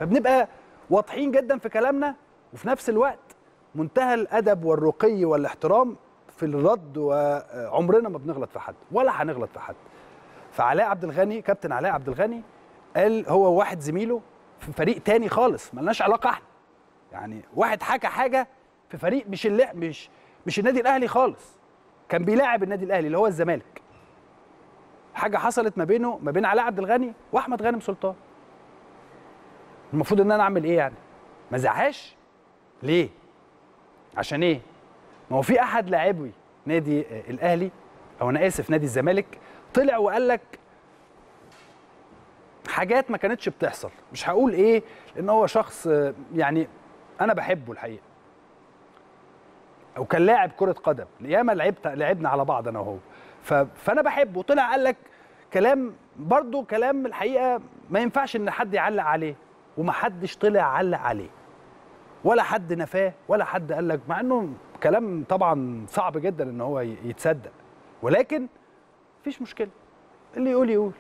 فبنبقى واضحين جدا في كلامنا وفي نفس الوقت منتهى الادب والرقي والاحترام في الرد وعمرنا ما بنغلط في حد ولا هنغلط في حد فعلاء عبد الغني كابتن علاء عبد الغني قال هو واحد زميله في فريق تاني خالص ملناش علاقه احنا يعني واحد حكى حاجه في فريق مش اللي مش مش النادي الاهلي خالص كان بيلاعب النادي الاهلي اللي هو الزمالك حاجه حصلت ما بينه ما بين علاء عبد الغني واحمد غانم سلطان المفروض ان انا اعمل ايه يعني ما زعهاش ليه عشان ايه ما هو في احد لاعبي نادي الاهلي او انا اسف نادي الزمالك طلع وقال لك حاجات ما كانتش بتحصل مش هقول ايه لان هو شخص يعني انا بحبه الحقيقه او كان لاعب كره قدم ياما لعبت لعبنا على بعض انا وهو فانا بحبه طلع قال لك كلام برضه كلام الحقيقه ما ينفعش ان حد يعلق عليه ومحدش طلع علق عليه ولا حد نفاه ولا حد قال لك مع انه كلام طبعا صعب جدا ان هو يتصدق ولكن مفيش مشكله اللي يقول يقول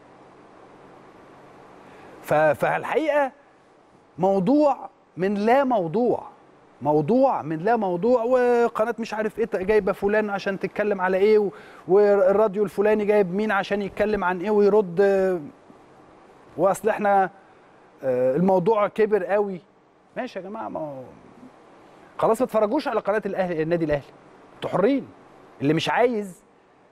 فالحقيقه موضوع من لا موضوع موضوع من لا موضوع وقناه مش عارف ايه جايبه فلان عشان تتكلم على ايه والراديو الفلاني جايب مين عشان يتكلم عن ايه ويرد واصل احنا الموضوع كبر قوي ماشي يا جماعه ما هو خلاص ما تتفرجوش على قناه الاهلي النادي الاهلي انتوا حرين اللي مش عايز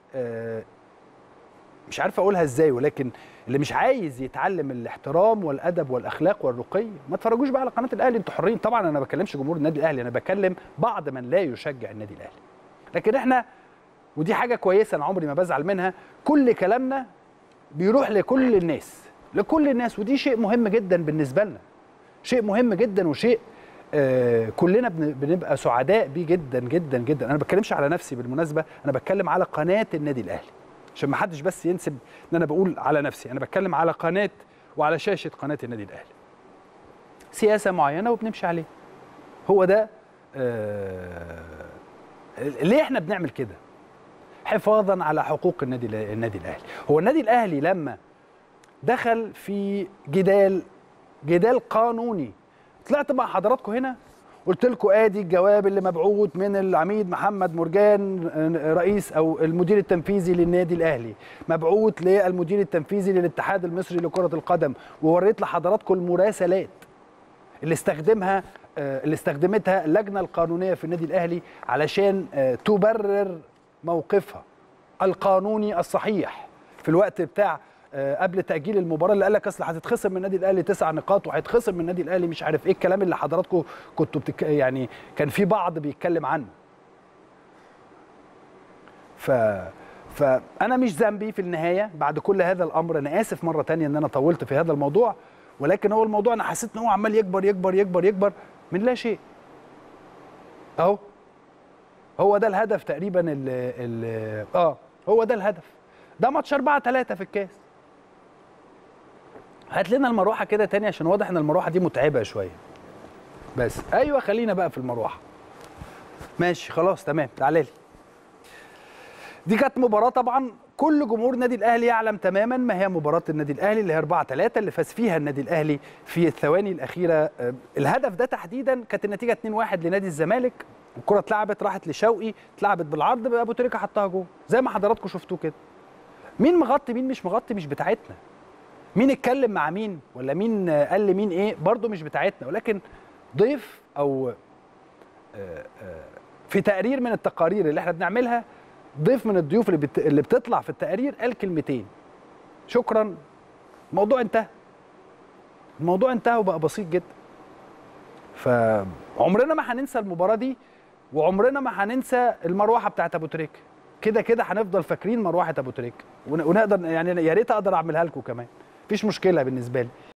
مش عارف اقولها ازاي ولكن اللي مش عايز يتعلم الاحترام والادب والاخلاق والرقي ما تتفرجوش بقى على قناه الاهلي انتوا حرين طبعا انا ما بكلمش جمهور النادي الاهلي انا بكلم بعض من لا يشجع النادي الاهلي لكن احنا ودي حاجه كويسه انا عمري ما بزعل منها كل كلامنا بيروح لكل الناس لكل الناس ودي شيء مهم جدا بالنسبه لنا شيء مهم جدا وشيء آه كلنا بنبقى سعداء بيه جدا جدا جدا انا ما بتكلمش على نفسي بالمناسبه انا بتكلم على قناه النادي الاهلي عشان ما حدش بس ينسب ان انا بقول على نفسي انا بتكلم على قناه وعلى شاشه قناه النادي الاهلي سياسه معينه وبنمشي عليه هو ده آه ليه احنا بنعمل كده حفاظا على حقوق النادي النادي الاهلي هو النادي الاهلي لما دخل في جدال جدال قانوني طلعت مع حضراتكم هنا قلت لكم ادي الجواب اللي مبعوث من العميد محمد مرجان رئيس او المدير التنفيذي للنادي الاهلي مبعوث للمدير التنفيذي للاتحاد المصري لكره القدم ووريت لحضراتكم المراسلات اللي استخدمها اللي استخدمتها اللجنه القانونيه في النادي الاهلي علشان تبرر موقفها القانوني الصحيح في الوقت بتاع قبل تاجيل المباراه اللي قال لك اصل هتتخصم من النادي الاهلي تسع نقاط وهيتخصم من النادي الاهلي مش عارف ايه الكلام اللي حضراتكم كنتوا بتك... يعني كان في بعض بيتكلم عنه ف فانا مش ذنبي في النهايه بعد كل هذا الامر انا اسف مره تانية ان انا طولت في هذا الموضوع ولكن هو الموضوع انا حسيت ان هو عمال يكبر يكبر يكبر يكبر من لا شيء اهو هو ده الهدف تقريبا ال ال اه هو ده الهدف ده ماتش 4 3 في الكاس هات لنا المروحه كده تاني عشان واضح ان المروحه دي متعبه شويه بس ايوه خلينا بقى في المروحه ماشي خلاص تمام تعالى لي دي كانت مباراه طبعا كل جمهور النادي الاهلي يعلم تماما ما هي مباراه النادي الاهلي اللي هي 4 3 اللي فاز فيها النادي الاهلي في الثواني الاخيره الهدف ده تحديدا كانت النتيجه 2-1 لنادي الزمالك الكره اتلعبت راحت لشوقي اتلعبت بالعرض ابو تريكه حطها جول زي ما حضراتكم شفتوه كده مين مغطي مين مش مغطي مش بتاعتنا مين اتكلم مع مين ولا مين قال لمين ايه برضه مش بتاعتنا ولكن ضيف او في تقرير من التقارير اللي احنا بنعملها ضيف من الضيوف اللي بت... اللي بتطلع في التقارير قال كلمتين شكرا الموضوع انتهى الموضوع انتهى وبقى بسيط جدا فعمرنا ما هننسى المباراه دي وعمرنا ما هننسى المروحه بتاعت ابو تريكه كده كده هنفضل فاكرين مروحه ابو تريكه ونقدر يعني يا ريت اقدر اعملها لكم كمان مفيش مشكله بالنسبه لي